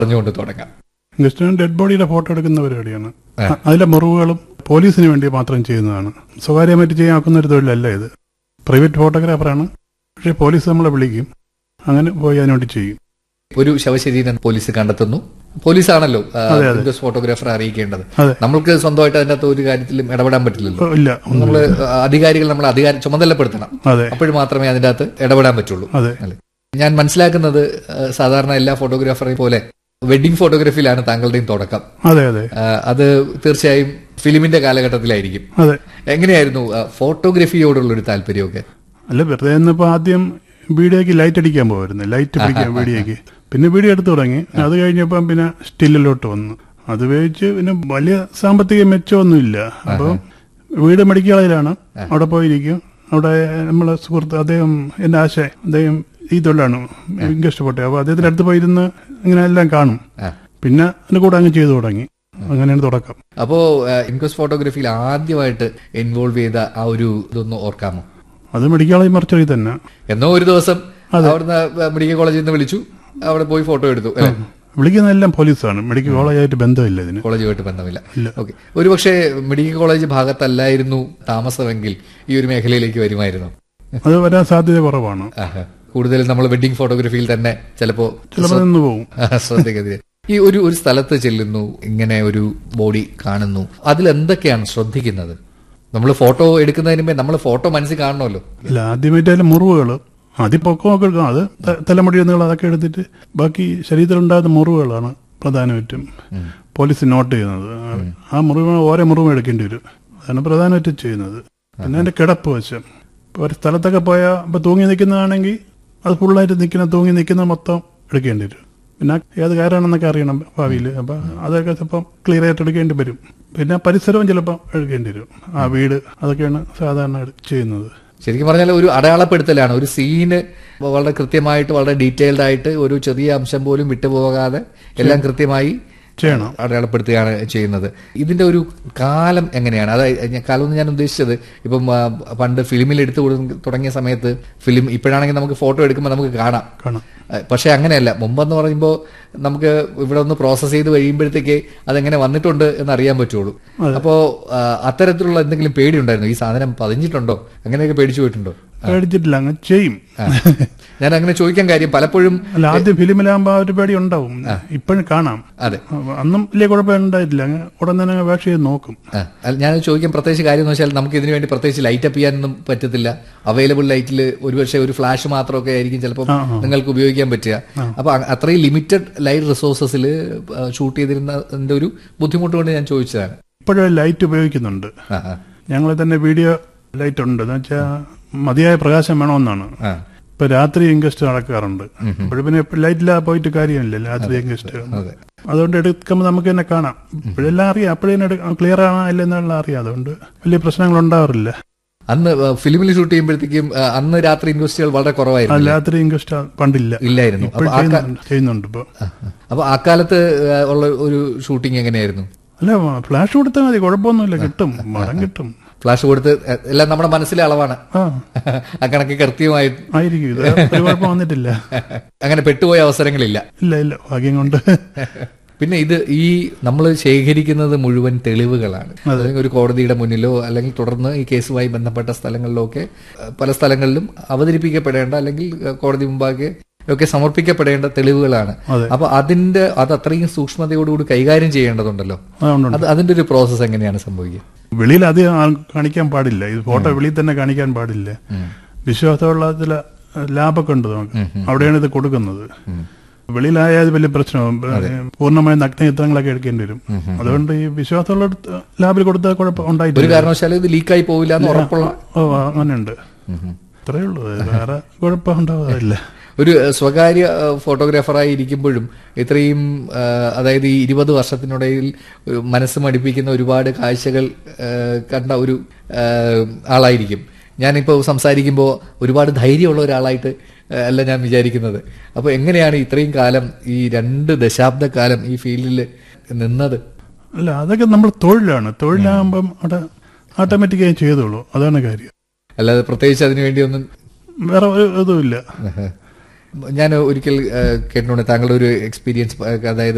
പറഞ്ഞുകൊണ്ട് തുടങ്ങാം ഗസ്റ്റിന് ഡെഡ് ബോഡിയുടെ ഫോട്ടോ എടുക്കുന്ന പരിപാടിയാണ് അ- അതിലെ മുറിവുകളും പോലീസിന് വേണ്ടി മാത്രം ചെയ്യുന്നതാണ് സ്വകാര്യമായിട്ട് ചെയ്യാക്കുന്ന ഒരു തൊഴിലല്ല ഇത് പ്രൈവറ്റ് ഫോട്ടോഗ്രാഫറാണ് പക്ഷേ പോലീസ് നമ്മളെ വിളിക്കും അങ്ങനെ പോയി അതിനുവേണ്ടി ചെയ്യും ഒരു ശവശരീരം പോലീസ് കണ്ടെത്തുന്നു പോലീസാണല്ലോ അതെ, അതെ. ഫോട്ടോഗ്രാഫറെ അറിയിക്കേണ്ടത് അതെ നമ്മൾക്ക് സ്വന്തമായിട്ട് അതിനകത്ത് ഒരു കാര്യത്തിലും ഇടപെടാൻ പറ്റില്ലല്ലോ ഓ, ഇല്ല ഒന്നും നമ്മള് അധികാരികൾ നമ്മൾ അധികാരം ചുമതലപ്പെടുത്തണം അതെ അപ്പോഴും മാത്രമേ അതിന്റെ അകത്ത് ഇടപെടാൻ പറ്റുള്ളൂ അതെ അല്ലേ ഞാൻ മനസ്സിലാക്കുന്നത് ആ, സാധാരണ എല്ലാ ഫോട്ടോഗ്രാഫറെ പോലെ വെഡിങ് ഫോട്ടോഗ്രാഫിയിലാണ് താങ്കളുടെയും തുടക്കം അതെ അതെ ആ, അത് തീർച്ചയായും ഫിലിമിന്റെ കാലഘട്ടത്തിലായിരിക്കും അതെ എങ്ങനെയായിരുന്നു ആ, ഫോട്ടോഗ്രാഫിയോടുള്ള ഒരു താല്പര്യമൊക്കെ അല്ല വെറുതെ ഇന്നിപ്പോ ആദ്യം വീഡിയോക്ക് ലൈറ്റ് അടിക്കാൻ പോകുമായിരുന്നു ലൈറ്റ് പിടിക്കാൻ വീഡിയോക്ക് പിന്നെ വീഡിയോ എടുത്തു തുടങ്ങി അത് കഴിഞ്ഞപ്പം പിന്നെ സ്റ്റില്ലിലോട്ട് വന്നു അത് ഉപയോഗിച്ച് പിന്നെ വലിയ സാമ്പത്തിക മെച്ചമൊന്നുമില്ല അപ്പോൾ വീട് മെഡിക്കൽ കോളേജിലാണ് അവിടെ പോയിരിക്കും അവിടെ നമ്മളെ സുഹൃത്ത് അദ്ദേഹം എന്റെ ആശ അദ്ദേഹം ഈ തൊഴിലാണ് എനിക്ക് ഇഷ്ടപ്പെട്ടു അപ്പോൾ അദ്ദേഹത്തിന്റെ അടുത്ത് പോയിരുന്ന് ഇങ്ങനെ എല്ലാം കാണും ആ. പിന്നെ അതിന്റെ കൂടെ അങ്ങ് ചെയ്തു തുടങ്ങി അങ്ങനെയാണ് തുടക്കം അപ്പോ ഇൻക്വസ്റ്റ് ഫോട്ടോഗ്രാഫിയിൽ ആദ്യമായിട്ട് ഇൻവോൾവ് ചെയ്ത ആ ഒരു ഇതൊന്ന് ഓർക്കാമോ അത് മെഡിക്കൽ കോളേജ് മറിച്ചൊഴി തന്നെ എന്നോ ഒരു ദിവസം അവിടുന്ന് മെഡിക്കൽ കോളേജിൽ നിന്ന് വിളിച്ചു അവിടെ പോയി ഫോട്ടോ എടുത്തു അല്ലെ വിളിക്കുന്നതെല്ലാം പോലീസാണ് മെഡിക്കൽ കോളേജായിട്ട് ബന്ധമില്ല ഇതിന് കോളേജുമായിട്ട് ബന്ധമില്ല ഇല്ല. ഓക്കെ ഒരുപക്ഷെ മെഡിക്കൽ കോളേജ് ഭാഗത്തല്ലായിരുന്നു താമസമെങ്കിൽ ഈ ഒരു മേഖലയിലേക്ക് വരുമായിരുന്നു അത് വരാൻ സാധ്യത കുറവാണ് കൂടുതലും നമ്മൾ വെഡിങ് ഫോട്ടോഗ്രാഫിയിൽ തന്നെ ചിലപ്പോ ചിലപ്പോൾ നിന്ന് പോകും ശ്രദ്ധിക്കുന്നത് ഈ ഒരു ഒരു സ്ഥലത്ത് ചെല്ലുന്നു ഇങ്ങനെ ഒരു ബോഡി കാണുന്നു അതിൽ എന്തൊക്കെയാണ് ശ്രദ്ധിക്കുന്നത് നമ്മൾ ഫോട്ടോ എടുക്കുന്നതിന് മുമ്പേ നമ്മൾ ഫോട്ടോ മനസ്സിൽ കാണണമല്ലോ അല്ല ആദ്യമായിട്ട് അതിലെ മുറിവുകൾ ആദ്യം പൊക്കമൊക്കെ എടുക്കാം അത് ത- തലമുടി നീളം അതൊക്കെ എടുത്തിട്ട് ബാക്കി ശരീരത്തിലുണ്ടാകുന്ന മുറിവുകളാണ് പ്രധാനമായിട്ടും പോലീസ് നോട്ട് ചെയ്യുന്നത് ആ മുറിവ് ഓരോ മുറിവും എടുക്കേണ്ടി വരും അതാണ് പ്രധാനമായിട്ടും ചെയ്യുന്നത് പിന്നെ അതിന്റെ കിടപ്പ് വശം ഇപ്പൊ ഒരു സ്ഥലത്തൊക്കെ പോയാൽ ഇപ്പൊ തൂങ്ങി നിൽക്കുന്നതാണെങ്കിൽ അത് ഫുള്ളായിട്ട് നിൽക്കുന്ന തൂങ്ങി നിൽക്കുന്ന മൊത്തം എടുക്കേണ്ടി വരും പിന്നെ ഏത് കാരാണെന്നൊക്കെ അറിയണം ഭാവിയിൽ അപ്പൊ അതൊക്കെ ചിലപ്പം ക്ലിയർ ആയിട്ട് എടുക്കേണ്ടി വരും പിന്നെ പരിസരവും ചിലപ്പം എടുക്കേണ്ടി വരും ആ വീട് അതൊക്കെയാണ് സാധാരണ എടു- ചെയ്യുന്നത് ശരിക്കും പറഞ്ഞാൽ ഒരു അടയാളപ്പെടുത്തലാണ് ഒരു സീന് വളരെ കൃത്യമായിട്ട് വളരെ ഡീറ്റെയിൽഡ് ആയിട്ട് ഒരു ചെറിയ അംശം പോലും വിട്ടുപോകാതെ എല്ലാം കൃത്യമായി ചെയ്യണം അടയാളപ്പെടുത്തുകയാണ് ചെയ്യുന്നത് ഇതിന്റെ ഒരു കാലം എങ്ങനെയാണ് അതായത് ഞാൻ- കാലം എന്ന് ഞാൻ ഉദ്ദേശിച്ചത് ഇപ്പം ആ, പണ്ട് ഫിലിമിൽ എടുത്തു കൊടു- തുടങ്ങിയ സമയത്ത് ഫിലിം ഇപ്പോഴാണെങ്കിൽ നമുക്ക് ഫോട്ടോ എടുക്കുമ്പോൾ നമുക്ക് കാണാം കാണാം ഏഹ് പക്ഷെ അങ്ങനെയല്ല മുമ്പെന്ന് പറയുമ്പോൾ നമുക്ക് ഇവിടെ ഒന്ന് പ്രോസസ്സ് ചെയ്ത് കഴിയുമ്പോഴത്തേക്ക് അതെങ്ങനെ വന്നിട്ടുണ്ട് എന്ന് അറിയാൻ പറ്റുള്ളൂ അപ്പോ ആ, അത്തരത്തിലുള്ള എന്തെങ്കിലും പേടിയുണ്ടായിരുന്നു ഈ സാധനം പതിഞ്ഞിട്ടുണ്ടോ അങ്ങനെയൊക്കെ പേടിച്ചു പോയിട്ടുണ്ടോ പേടിച്ചിട്ടില്ല അങ്ങ് ചെയ്യും ആ. ഞാൻ അങ്ങനെ ചോദിക്കാൻ കാര്യം പലപ്പോഴും അല്ല ആദ്യം ഫിലിമിലാകുമ്പോ ആ ഒരു പേടി ഉണ്ടാവും ഇപ്പോഴും കാണാം അതെ അന്നും വലിയ കുഴപ്പം ഉണ്ടായിട്ടില്ല അങ്ങ് ഉടൻ തന്നെ അങ്ങ് വേഷ ചെയ്ത് നോക്കും ആ, അല്ല, ഞാൻ ചോദിക്കാൻ പ്രത്യേകിച്ച് കാര്യം എന്ന് വെച്ചാൽ നമുക്ക് ഇതിനു വേണ്ടി പ്രത്യേകിച്ച് ലൈറ്റ് അപ്പ് ചെയ്യാനൊന്നും പറ്റത്തില്ല അവൈലബിൾ ലൈറ്റിൽ ഒരുപക്ഷെ ഒരു ഫ്ലാഷ് മാത്രമൊക്കെ ആയിരിക്കും ചിലപ്പോൾ നിങ്ങൾക്ക് ഉപയോഗിക്കാൻ പറ്റുക അപ്പൊ അ- അത്രയും ലിമിറ്റഡ് ലൈറ്റ് റിസോഴ്സസിൽ ഷൂട്ട് ചെയ്തിരുന്നതിന്റെ ഒരു ബുദ്ധിമുട്ട് കൊണ്ട് ഞാൻ ചോദിച്ചതാണ് ഇപ്പോഴും ലൈറ്റ് ഉപയോഗിക്കുന്നുണ്ട് ആ, ആ, ഞങ്ങൾ തന്നെ വീഡിയോ ലൈറ്റ് ഉണ്ട് എന്ന് വെച്ചാൽ മതിയായ പ്രകാശം വേണമെന്നാണ് ആ. ഇപ്പൊ രാത്രി ഇൻകസ്റ്റ് നടക്കാറുണ്ട് ഇപ്പോഴും പിന്നെ ലൈറ്റ് ഇല്ലാതെ പോയിട്ട് കാര്യമില്ല രാത്രി ഇൻകസ്റ്റ് അതെ അതുകൊണ്ട് എടുക്കുമ്പോൾ നമുക്ക് തന്നെ കാണാം ഇപ്പോഴെല്ലാം അറിയാം അപ്പോഴേ ക്ലിയർ ആണോ ഇല്ലെന്നുള്ള അറിയാം അതുകൊണ്ട് വലിയ പ്രശ്നങ്ങൾ ഉണ്ടാവാറില്ല അന്ന് ഫിലിമിൽ ഷൂട്ട് ചെയ്യുമ്പോഴത്തേക്കും ആ, അന്ന് രാത്രി ഇൻവെസ്റ്റുകൾ വളരെ ആ കുറവായിരുന്നു രാത്രി ഇൻകസ്റ്റ് പണ്ടില്ല ഇല്ലായിരുന്നു ഇപ്പോൾ അപ്പൊ ആ കാ- ചെയ്യുന്നുണ്ട് ചെയ്യുന്നുണ്ട് ഇപ്പൊ അപ്പൊ ആ കാലത്ത് ആ, ഉള്ള ഒരു ഷൂട്ടിംഗ് എങ്ങനെയായിരുന്നു അല്ല ഫ്ലാഷ് കൊടുത്താൽ മതി കുഴപ്പമൊന്നുമില്ല കിട്ടും മരം കിട്ടും ഫ്ലാഷ് കൊടുത്ത് എ- എല്ലാം നമ്മുടെ മനസ്സിലെ അളവാണ് ആ ആ കണക്ക് കൃത്യമായിട്ട് ആയിരിക്കും ഇത് ഒരു കുഴപ്പം വന്നിട്ടില്ല അങ്ങനെ പെട്ടുപോയ അവസരങ്ങളില്ല ഇല്ല ഇല്ല ഭാഗ്യം കൊണ്ട് പിന്നെ ഇത് ഈ നമ്മൾ ശേഖരിക്കുന്നത് മുഴുവൻ തെളിവുകളാണ് അല്ലെങ്കിൽ ഒരു കോടതിയുടെ മുന്നിലോ അല്ലെങ്കിൽ തുടർന്ന് ഈ കേസുമായി ബന്ധപ്പെട്ട സ്ഥലങ്ങളിലോ ഒക്കെ അഹ് പല സ്ഥലങ്ങളിലും അവതരിപ്പിക്കപ്പെടേണ്ട അല്ലെങ്കിൽ അഹ് കോടതി മുമ്പാകെ ഒക്കെ സമർപ്പിക്കപ്പെടേണ്ട തെളിവുകളാണ് അതെ. അപ്പൊ അതിന്റെ അത് അത്രയും സൂക്ഷ്മതയോടുകൂടി കൈകാര്യം ചെയ്യേണ്ടതുണ്ടല്ലോ അതുകൊണ്ടുണ്ട് അത് അതിന്റെ ഒരു പ്രോസസ്സ് എങ്ങനെയാണ് സംഭവിക്കുക വെളിയിൽ അധികം ആൾ കാണിക്കാൻ പാടില്ല ഇത് ഫോട്ടോ വെളിയിൽ തന്നെ കാണിക്കാൻ പാടില്ല വിശ്വാസമുള്ള ചില ലാബൊക്കെ ഉണ്ട് നമുക്ക് അവിടെയാണ് ഇത് കൊടുക്കുന്നത് വെളിയിലായാൽ വലിയ പ്രശ്നമാകും പൂർണ്ണമായ നഗ്നചിത്രങ്ങളൊക്കെ എടുക്കേണ്ടി വരും അതുകൊണ്ട് ഈ വിശ്വാസമുള്ള ലാബിൽ കൊടുത്താൽ കുഴപ്പം ഒരു ഉണ്ടായിട്ടില്ല കാരണവശാലും ഇത് ലീക്കായി പോവില്ല എന്ന് ഉറപ്പുള്ള ഓ അങ്ങനെയുണ്ട് അത്രേ ഉള്ളൂ വേറെ കുഴപ്പം ഉണ്ടാവാറില്ല ഒരു അഹ്, സ്വകാര്യ അഹ്, ഫോട്ടോഗ്രാഫറായി ഇരിക്കുമ്പോഴും ഇത്രയും അഹ്, അതായത് ഈ ഇരുപത് വർഷത്തിനിടയിൽ ഒരു മനസ്സ് മടിപ്പിക്കുന്ന ഒരുപാട് കാഴ്ചകൾ അഹ്, കണ്ട ഒരു അഹ്, ആളായിരിക്കും ഞാനിപ്പോൾ സംസാരിക്കുമ്പോൾ ഒരുപാട് ധൈര്യമുള്ള ഒരാളായിട്ട് അഹ്, അല്ല ഞാൻ വിചാരിക്കുന്നത് അപ്പോൾ എങ്ങനെയാണ് ഇത്രയും കാലം ഈ രണ്ട് ദശാബ്ദ കാലം ഈ ഫീൽഡിൽ നിന്നത് അല്ല അതൊക്കെ നമ്മൾ തൊഴിലാണ് തൊഴിലാകുമ്പം അവിടെ ഓട്ടോമാറ്റിക്കായി ചെയ്തോളൂ അതാണ് കാര്യം അല്ലാതെ പ്രത്യേകിച്ച് അതിനു വേണ്ടി ഒന്നും വേറെ ഒരു ഇതുമില്ല ഞാൻ ഒരിക്കൽ കേട്ടിട്ടുണ്ട് താങ്കളുടെ ഒരു എക്സ്പീരിയൻസ് അതായത്